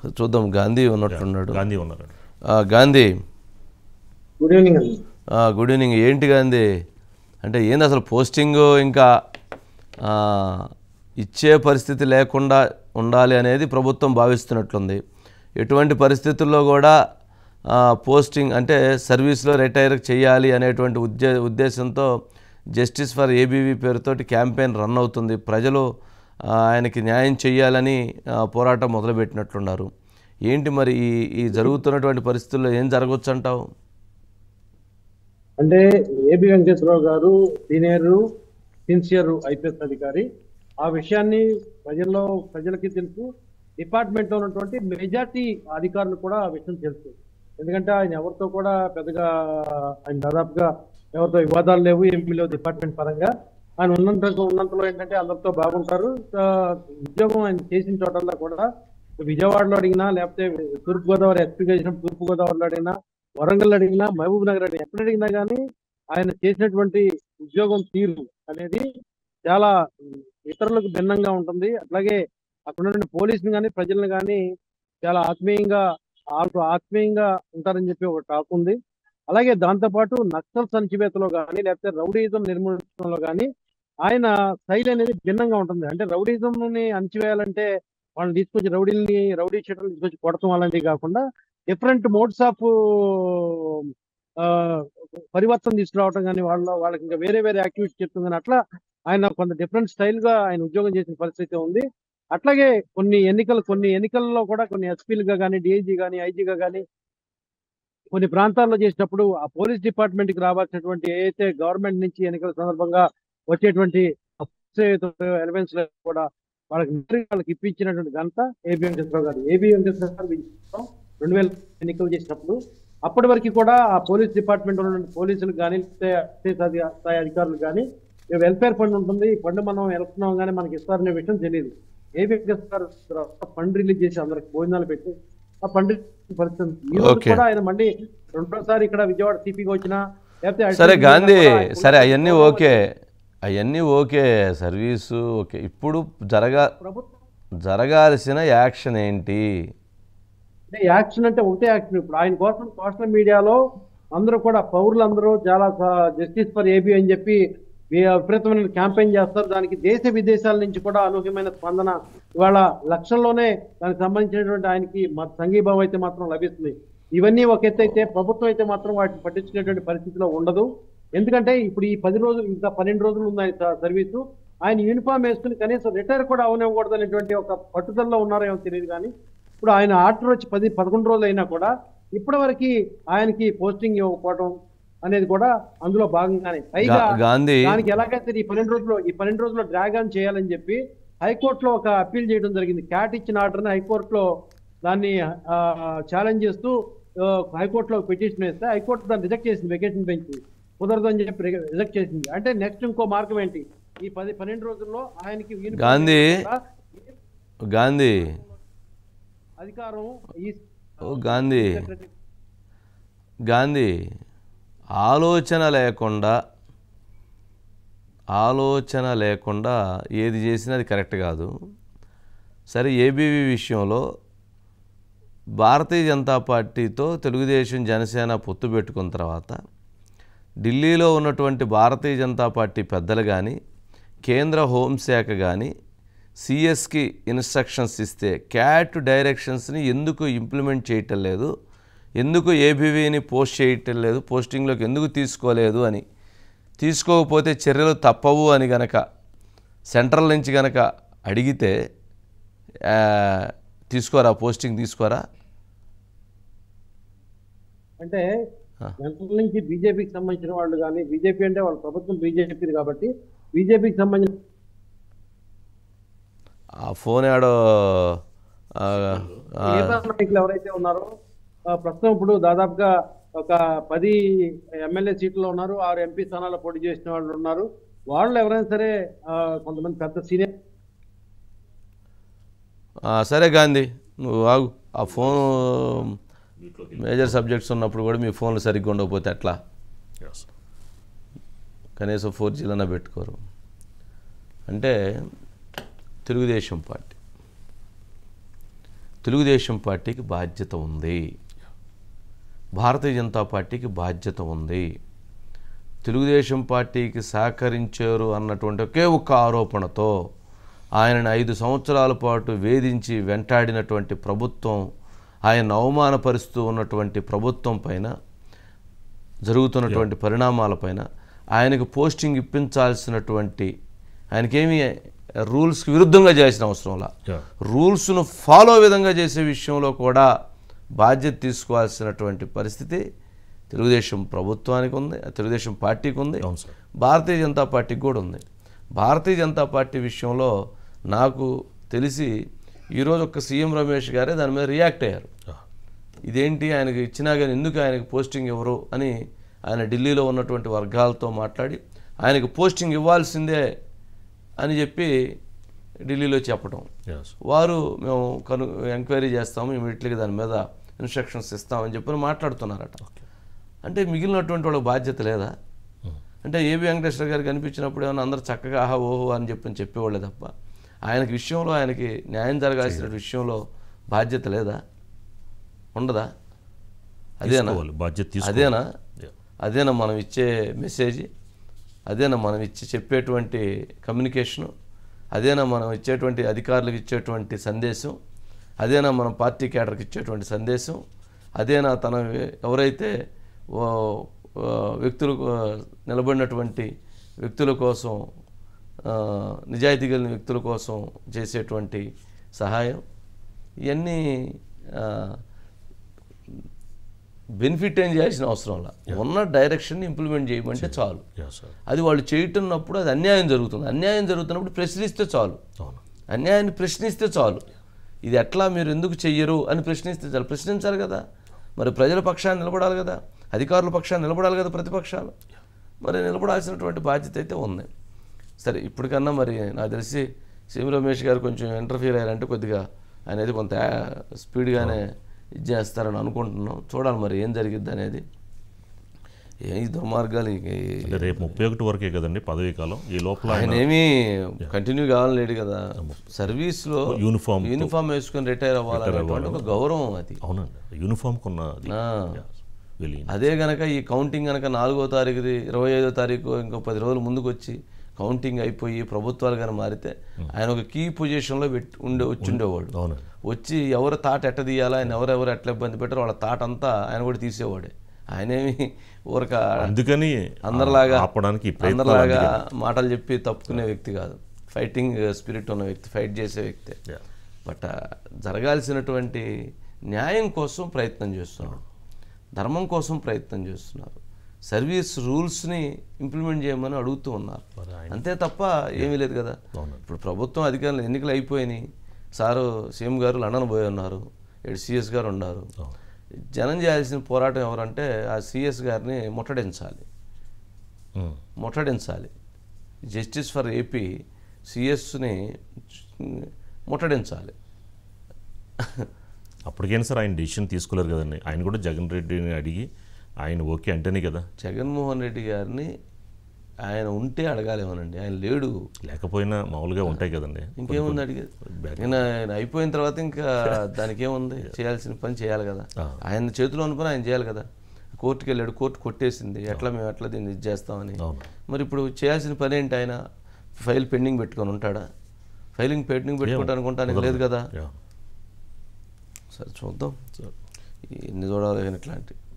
చూద్దాం గాంధీ ఉన్నట్టున్నాడు గాంధీ ఉన్నారండి ఆ, గాంధీ గుడ్ ఈవినింగ్ అండి ఆ, గుడ్ ఈవినింగ్ ఏంటి గాంధీ అంటే ఏంది అసలు పోస్టింగ్ ఇంకా ఆ, ఇచ్చే పరిస్థితి లేకుండా ఉండాలి అనేది ప్రభుత్వం భావిస్తున్నట్లుంది ఎటువంటి పరిస్థితుల్లో కూడా ఆ, పోస్టింగ్ అంటే సర్వీస్లో రిటైర్ చేయాలి అనేటువంటి ఉద్దే ఉద్దేశంతో జస్టిస్ ఫర్ ఏబీవీ పేరుతోటి క్యాంపెయిన్ రన్ అవుతుంది ప్రజలు ఆ, ఆయనకి న్యాయం చేయాలని ఆ, పోరాటం మొదలుపెట్టినట్లున్నారు ఏంటి మరి ఈ ఈ జరుగుతున్నటువంటి పరిస్థితుల్లో ఏం జరగవచ్చు అంటావు అంటే ఏబి వెంకటేశ్వరరావు గారు సీనియర్ సిన్సియర్ ఐపీఎస్ అధికారి ఆ విషయాన్ని ప్రజల్లో ప్రజలకి తెలుసు డిపార్ట్మెంట్ లో ఉన్నటువంటి మెజార్టీ అధికారులు కూడా ఆ విషయం తెలుసు ఎందుకంటే ఆయన ఎవరితో కూడా పెద్దగా ఆయన దాదాపుగా ఎవరితో వివాదాలు లేవు ఏమీ లేవు డిపార్ట్మెంట్ పరంగా ఆయన ఉన్నంత ఉన్నంతలో ఏంటంటే అందరితో బాగుంటారు ఆ, ఉద్యోగం ఆయన చేసిన చోటల్లో కూడా విజయవాడలో అడిగినా లేకపోతే తూర్పు గోదావరి ఎస్పీగా చేసినప్పుడు తూర్పు గోదావరిలో అడిగినా వరంగల్ అడిగినా మహబూబ్ నగర్ అడిగినా ఎక్కడ అడిగినా కానీ ఆయన చేసినటువంటి ఉద్యోగం తీరు అనేది చాలా ఇతరులకు భిన్నంగా ఉంటుంది అట్లాగే అక్కడ ఉన్న పోలీసులు కానీ ప్రజలను కానీ చాలా ఆత్మీయంగా వాళ్ళతో ఆత్మీయంగా ఉంటారని చెప్పి ఒక టాక్ ఉంది అలాగే దాంతోపాటు నక్సల్ సంచివేతలో కానీ లేకపోతే రౌడీజం నిర్మూలించడంలో కానీ ఆయన శైలి అనేది భిన్నంగా ఉంటుంది అంటే రౌడీజం ని అణచివేయాలంటే వాళ్ళని తీసుకొచ్చి రౌడీల్ని రౌడీ షీటర్లు తీసుకొచ్చి కొడతాం అలాంటివి కాకుండా డిఫరెంట్ మోడ్స్ ఆఫ్ పరివర్తన తీసుకురావటం కానీ వాళ్ళ వాళ్ళకి ఇంకా వేరే వేరే యాక్టివిటీస్ చెప్తుంది కానీ అట్లా ఆయన కొంత డిఫరెంట్ స్టైల్ గా ఆయన ఉద్యోగం చేసిన పరిస్థితి ఉంది అట్లాగే కొన్ని ఎన్నికలు కొన్ని ఎన్నికల్లో కూడా కొన్ని ఎస్పీలుగా కానీ డిఐజీ కానీ ఐజీగా కానీ కొన్ని ప్రాంతాల్లో చేసినప్పుడు ఆ పోలీస్ డిపార్ట్మెంట్ కి రావాల్సినటువంటి ఏదైతే గవర్నమెంట్ నుంచి ఎన్నికల సందర్భంగా వచ్చేటువంటి ఎలిమెంట్స్ కూడా వాళ్ళకి మిలిటరీ వాళ్ళకి ఇప్పించినటువంటి ఘనత ఏబి వెంకటేశ్వరరావు గారు ఏబి వెంకటేశ్వరరావు గారు విజయం రెండు వేల ఎన్నికలు చేసినప్పుడు అప్పటి వరకు కూడా ఆ పోలీస్ డిపార్ట్మెంట్ ఉన్నటువంటి పోలీసులు కానీ స్థాయి అధికారులు కానీ వెల్ఫేర్ ఫండ్ ఉంటుంది ఈ ఫండ్ మనం వెళ్తున్నాం కానీ మనకి ఇస్తారనే విషయం తెలియదు ఏ వెంకటేశ్వర ఫండ్ రిలీజ్ చేసి అందరికి భోజనాలు పెట్టి ఆ ఫండ్ పరిస్థితి ఉంది. ఈ రోజు Okay. కూడా ఆయన మళ్ళీ రెండోసారి ఇక్కడ విజయవాడ సిపికి వచ్చినా లేకపోతే సరే అడిషనల్ గాంధీ కూడా ఆయన సరే అవన్నీ ఓకే అవన్నీ ఓకే సర్వీసు ఓకే ఇప్పుడు జరగా ప్రభుత్వం జరగాల్సిన యాక్షన్ ఏంటి అంటే యాక్షన్ అంటే ఒకటే యాక్షన్ ఇప్పుడు ఆయన కోసం సోషల్ మీడియాలో అందరూ కూడా పౌరులందరూ చాలా జస్టిస్ ఫర్ ఏబీ అని చెప్పి వి- విపరీతమైన క్యాంపెయిన్ చేస్తారు దానికి దేశ విదేశాల నుంచి కూడా అనూహ్యమైన స్పందన ఇవాళ లక్షల్లోనే దానికి సంబంధించినటువంటి ఆయనకి మా సంఘీభావం అయితే మాత్రం లభిస్తుంది ఇవన్నీ ఒక ఎత్తు అయితే ప్రభుత్వం అయితే మాత్రం వాటిని పట్టించుకునేటువంటి పరిస్థితిలో ఉండదు ఎందుకంటే ఇప్పుడు ఈ పది రోజులు ఇంకా పన్నెండు రోజులు ఉంది ఆయన స- సర్వీసు ఆయన యూనిఫామ్ వేసుకుని కనీసం రిటైర్ కూడా అవనివ్వకూడదు అనేటువంటి ఒక పట్టుదలలో ఉన్నారో ఏమో తెలియదు కానీ ఇప్పుడు ఆయన ఆర్డర్ వచ్చి పది పదకొండు రోజులు అయినా కూడా ఇప్పటివరకు ఆయనకి పోస్టింగ్ ఇవ్వకపోవడం అనేది కూడా అందులో భాగంగానే పైగా గా- గాంధీ దానికి ఎలాగైతే ఈ పన్నెండు రోజుల్లో ఈ పన్నెండు రోజుల్లో డ్రాగ్ ఆన్ చేయాలని చెప్పి హైకోర్టులో ఒక అప్పీల్ చేయడం జరిగింది క్యాట్ ఇచ్చిన ఆర్డర్ని హైకోర్టులో దాన్ని ఛాలెంజ్ చేస్తూ ఆ, హైకోర్టులో పిటిషన్ వేస్తే హైకోర్టు దాన్ని రిజెక్ట్ చేసింది వెకేషన్ బెంచ్ కుదరదు అని చెప్పి రిజెక్ట్ చేసింది అంటే నెక్స్ట్ ఇంకో మార్గం ఏంటి ఈ పది పన్నెండు రోజుల్లో ఆయనకి uniform గాంధీ లేకుండా గాంధీ అధికారం ఈ ఓ గాంధీ గాంధీ ఆలోచన లేకుండా ఆలోచన లేకుండా ఏది చేసినా అది కరెక్ట్ కాదు సరే ఏబీవీ విషయంలో భారతీయ జనతా పార్టీతో తెలుగుదేశం జనసేన పొత్తు పెట్టుకున్న తర్వాత ఢిల్లీలో ఉన్నటువంటి భారతీయ జనతా పార్టీ పెద్దలు కానీ కేంద్ర హోంశాఖ కానీ సిఎస్కి ఇన్స్ట్రక్షన్స్ ఇస్తే క్యాట్ డైరెక్షన్స్ని ఎందుకు ఇంప్లిమెంట్ చేయటం లేదు ఎందుకు ఏబీవీని పోస్ట్ చేయటం లేదు పోస్టింగ్లోకి ఎందుకు తీసుకోలేదు అని తీసుకోకపోతే చర్యలు తప్పవు అని గనక సెంట్రల్ నుంచి గనక అడిగితే ఆ, తీసుకోరా పోస్టింగ్ తీసుకోరా అంటే సెంట్రల్ నుంచి బీజేపీకి సంబంధించిన వాళ్ళు కానీ బీజేపీ అంటే వాళ్ళ ప్రభుత్వం బీజేపీ కాబట్టి బీజేపీకి సంబంధించిన ఆ ఫోన్ ఆడో ఆ, ఆ, నేతా నాయకులు ఎవరైతే ఉన్నారో ఆ, ప్రస్తుతం ఇప్పుడు దాదాపుగా ఒక పది ఎమ్మెల్యే సీట్లు ఉన్నారు ఆరు ఎంపీ స్థానాల్లో పోటీ చేసిన వాళ్ళు ఉన్నారు వాళ్ళు ఎవరైనా సరే ఆ, కొంతమంది పెద్ద సీనియర్ ఆ, సరే గాంధీ నువ్వు ఆగు ఆ ఫోన్ మేజర్ సబ్జెక్ట్స్ ఉన్నప్పుడు కూడా మీ ఫోన్లు సరిగ్గా ఉండకపోతే ఎట్లా Yes. కనీసం ఫోర్ జీలన్నా పెట్టుకోరు అంటే తెలుగుదేశం పార్టీ తెలుగుదేశం పార్టీకి బాధ్యత ఉంది భారతీయ జనతా పార్టీకి బాధ్యత ఉంది తెలుగుదేశం పార్టీకి సహకరించారు అన్నటువంటి ఒకే ఒక్క ఆరోపణతో ఆయనను ఐదు సంవత్సరాల పాటు వేధించి వెంటాడినటువంటి ప్రభుత్వం ఆయన అవమానపరుస్తూ ఉన్నటువంటి ప్రభుత్వం పైన జరుగుతున్నటువంటి పరిణామాలపైన ఆయనకు పోస్టింగ్ ఇప్పించాల్సినటువంటి ఆయనకేమీ రూల్స్కి విరుద్ధంగా చేసిన అవసరంలా Yeah. రూల్స్ను ఫాలో విధంగా చేసే విషయంలో కూడా బాధ్యత తీసుకోవాల్సినటువంటి పరిస్థితి తెలుగుదేశం ప్రభుత్వానికి ఉంది తెలుగుదేశం పార్టీకి ఉంది అవును సార్ భారతీయ జనతా పార్టీకి కూడా ఉంది భారతీయ జనతా పార్టీ విషయంలో నాకు తెలిసి ఈరోజు ఒక సీఎం రమేష్ గారే దాని మీద రియాక్ట్ అయ్యారు Yeah. ఇదేంటి ఆయనకి ఇచ్చినా కానీ ఎందుకు ఆయనకు పోస్టింగ్ ఇవ్వరు అని ఆయన ఢిల్లీలో ఉన్నటువంటి వర్గాలతో మాట్లాడి ఆయనకు పోస్టింగ్ ఇవ్వాల్సిందే అని చెప్పి ఢిల్లీలో చెప్పడం Yes. వారు మేము కను ఎంక్వైరీ చేస్తాము ఇమీడియట్లీగా దాని మీద ఇన్స్ట్రక్షన్స్ ఇస్తామని చెప్పి మాట్లాడుతున్నారట అంటే మిగిలినటువంటి వాళ్ళకి బాధ్యత లేదా అంటే ఏబి వెంకటేశ్వర గారు కనిపించినప్పుడు ఏమన్నా అందరూ చక్కగా ఆహా ఓహో అని చెప్పని చెప్పేవాళ్ళే తప్ప ఆయనకి విషయంలో ఆయనకి న్యాయం జరగాల్సిన విషయంలో బాధ్యత లేదా ఉండదా అదేనా తీసుకోవాలి బాధ్యత తీసుకోవాలి అదేనా Yeah. అదేనా మనం ఇచ్చే మెసేజ్ అదేనా మనం ఇచ్చి చెప్పేటువంటి కమ్యూనికేషను అదేనా మనం ఇచ్చేటువంటి అధికారులకు ఇచ్చేటువంటి సందేశం అదేనా మనం పార్టీ క్యాడర్కి ఇచ్చేటువంటి సందేశం అదేనా తన ఎవరైతే ఓ, ఓ, వ్యక్తులు ఆ, నిలబడినటువంటి వ్యక్తుల కోసం ఆ, నిజాయితీ కలిగిన వ్యక్తుల కోసం చేసేటువంటి సహాయం ఇవన్నీ ఆ, బెనిఫిట్ ఏం చేయాల్సిన అవసరంలా ఉన్న డైరెక్షన్ని ఇంప్లిమెంట్ చేయమంటే చాలు యా సార్ అది వాళ్ళు చేయటున్నప్పుడు అది అన్యాయం జరుగుతుంది అన్యాయం జరుగుతున్నప్పుడు ప్రశ్నిస్తే చాలు అవును అన్యాయాన్ని ప్రశ్నిస్తే చాలు ఇది ఎట్లా మీరు ఎందుకు చెయ్యరు అని ప్రశ్నిస్తే చాలు ప్రశ్నించాలి కదా మరి ప్రజల పక్షాన్ని నిలబడాలి కదా అధికారుల పక్షాన్ని నిలబడాలి కదా ప్రతిపక్షాలు మరి నిలబడాల్సినటువంటి బాధ్యత అయితే ఉంది సరే ఇప్పటికన్నా మరి నాకు తెలిసి సీఎం రమేష్ గారు కొంచెం ఇంటర్ఫీర్ అయ్యారంటే కొద్దిగా ఆయన అయితే కొంత స్పీడ్గానే ఇది చేస్తారని అనుకుంటున్నాం చూడాలి మరి ఏం జరిగిద్ది అనేది ఏ ఈ దుర్మార్గాలు ఇంక ఈ- అంటే రేపు ముప్పై ఒకటి వరకే కదండి పదవీ కాలం ఈ లోపల ఆయన ఆయన ఏమీ కంటిన్యూ కావాలని లేడు కదా సర్వీస్లో యూనిఫామ్ యూనిఫామ్ వేసుకొని రిటైర్ అవ్వాలనేటువంటి ఒక గౌరవం అది అవునండి యూనిఫామ్ కొన్న అది ఆ. వెళ్ళి అదే గనక ఈ కౌంటింగ్ గనక నాలుగో తారీఖుది ఇరవై ఐదో తారీఖు ఇంకో పది రోజులు ముందుకు వచ్చి కౌంటింగ్ అయిపోయి ప్రభుత్వాలు కానీ మారితే ఆయన ఒక కీ పొజిషన్లో పెట్టి ఉండే వచ్చి ఉండేవాడు అవునండి వచ్చి ఎవరు తాట ఎట్ట తీయాలా ఆయన ఎవరెవరు ఎట్లా ఇబ్బంది పెట్టారో వాళ్ళ తాట అంతా ఆయన కూడా తీసేవాడే ఆయనేమి ఊరక అందుకని అందరిలాగా ఆపడానికి ఈ ప్రయత్నాలు అందరిలాగా మాటలు చెప్పి తప్పుకునే వ్యక్తి కాదు ఫైటింగ్ స్పిరిట్ ఉన్న వ్యక్తి ఫైట్ చేసే వ్యక్తి Yeah. బట్ ఆ, జరగాల్సినటువంటి న్యాయం కోసం ప్రయత్నం చేస్తున్నారు ధర్మం కోసం ప్రయత్నం చేస్తున్నారు సర్వీస్ రూల్స్ని ఇంప్లిమెంట్ చేయమని అడుగుతూ ఉన్నారు మరి ఆయన- అంతే తప్ప ఏమీ లేదు కదా అవునండి. ఇప్పుడు ప్రభుత్వం అధికారులు ఎన్నికలు అయిపోయినాయి సారు సీఎం గారు లండన్ పోయి ఉన్నారు ఇటు సిఎస్ గారు ఉన్నారు అవును. జనం చేయాల్సిన పోరాటం ఎవరంటే ఆ సిఎస్ గారిని ముట్టడించాలి ఉమ్. ముట్టడించాలి జస్టిస్ ఫర్ ఏపీ సిఎస్ని ముట్టడించాలి అప్పటికైనా సార్ ఆయన డిసిషన్ తీసుకోలేరు కదండి ఆయన కూడా జగన్ రెడ్డిని అడిగి ఆయన ఓకే అంటేనే కదా జగన్మోహన్ రెడ్డి గారిని ఆయన ఉంటే అడగాలేమోనండి ఆయన లేడు లేకపోయినా మామూలుగా ఉంటాయి కదండి ఇంకేముంది అడిగేది నేను ఆయన అయిపోయిన తర్వాత ఇంకా దానికి ఏముంది చేయాల్సిన పని చేయాలి కదా ఆ. ఆయన చేతిలో ఉన్న పని ఆయన చేయాలి కదా కోర్టుకి వెళ్ళాడు కోర్టు కొట్టేసింది ఎట్లా మేము ఎట్లా దీన్ని ఇది చేస్తామని అవును మరి ఇప్పుడు చేయాల్సిన పని ఏంటి ఆయన ఫైల్ పెండింగ్ పెట్టుకొని ఉంటాడా ఫైలింగ్ పెండింగ్ పెట్టుకుంటా అనుకుంటానికి లేదు కదా యా. సరే చూద్దాం సార్ ఎన్ని చూడాలి కానీ ఇట్లాంటి